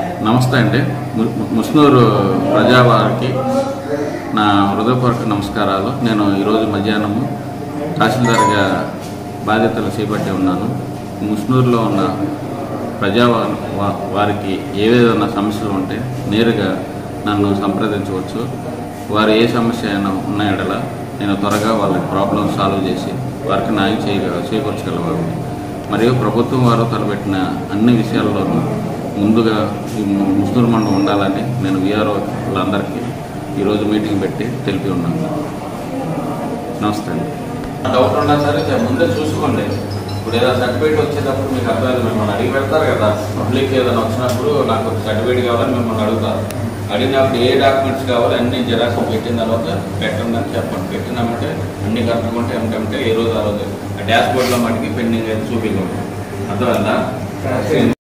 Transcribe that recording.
నమస్తే అండి ము- ము- ముస్నూరు ప్రజావారికి నా హృదయపూర్వక నమస్కారాలు నేను ఈరోజు మధ్యాహ్నము తహసీల్దార్గా బాధ్యతలు చేపట్టి ఉన్నాను ముస్నూరులో ఉన్న ప్రజా వా- వా- వారికి ఏవేదైనా సమస్యలు ఉంటే నేరుగా నన్ను సంప్రదించవచ్చు వారు ఏ సమస్య అయినా ఉన్న ఎడల నేను త్వరగా వాళ్ళ ప్రాబ్లం సాల్వ్ చేసి వారికి న్యాయం చేయగ చేకూర్చగలవాడిని మరియు ప్రభుత్వం వారు తలపెట్టిన అన్ని విషయాల్లోనూ ముందుగా ఈ ము- ముస్లిం మండలం ఉండాలని నేను విఆర్ఓ వాళ్ళందరికీ ఈరోజు మీటింగ్ పెట్టి తెలిపి ఉన్నాను నమస్తే అండి డౌట్ ఉన్నా సరే చే- ముందే చూసుకోండి ఇప్పుడు ఏదైనా సర్టిఫికేట్ వచ్చేటప్పుడు మీకు అర్థం మిమ్మల్ని అడిగి పెడతారు కదా పబ్లిక్ ఏదైనా వచ్చినప్పుడు నాకు సర్టిఫికేట్ కావాలని మిమ్మల్ని అడుగుతారు అడిగినప్పుడు ఏ డాక్యుమెంట్స్ కావాలి అన్ని జిరాక్స్ పెట్టిన తర్వాత పెట్టండి అని చెప్పండి పెట్టినామంటే అన్ని కరెక్ట్గా ఉంటే ఏమిటంటే ఏ రోజు ఆ రోజు డాష్ బోర్డ్లో మటుకి పెండింగ్ అయితే చూపించండి అర్థమైందా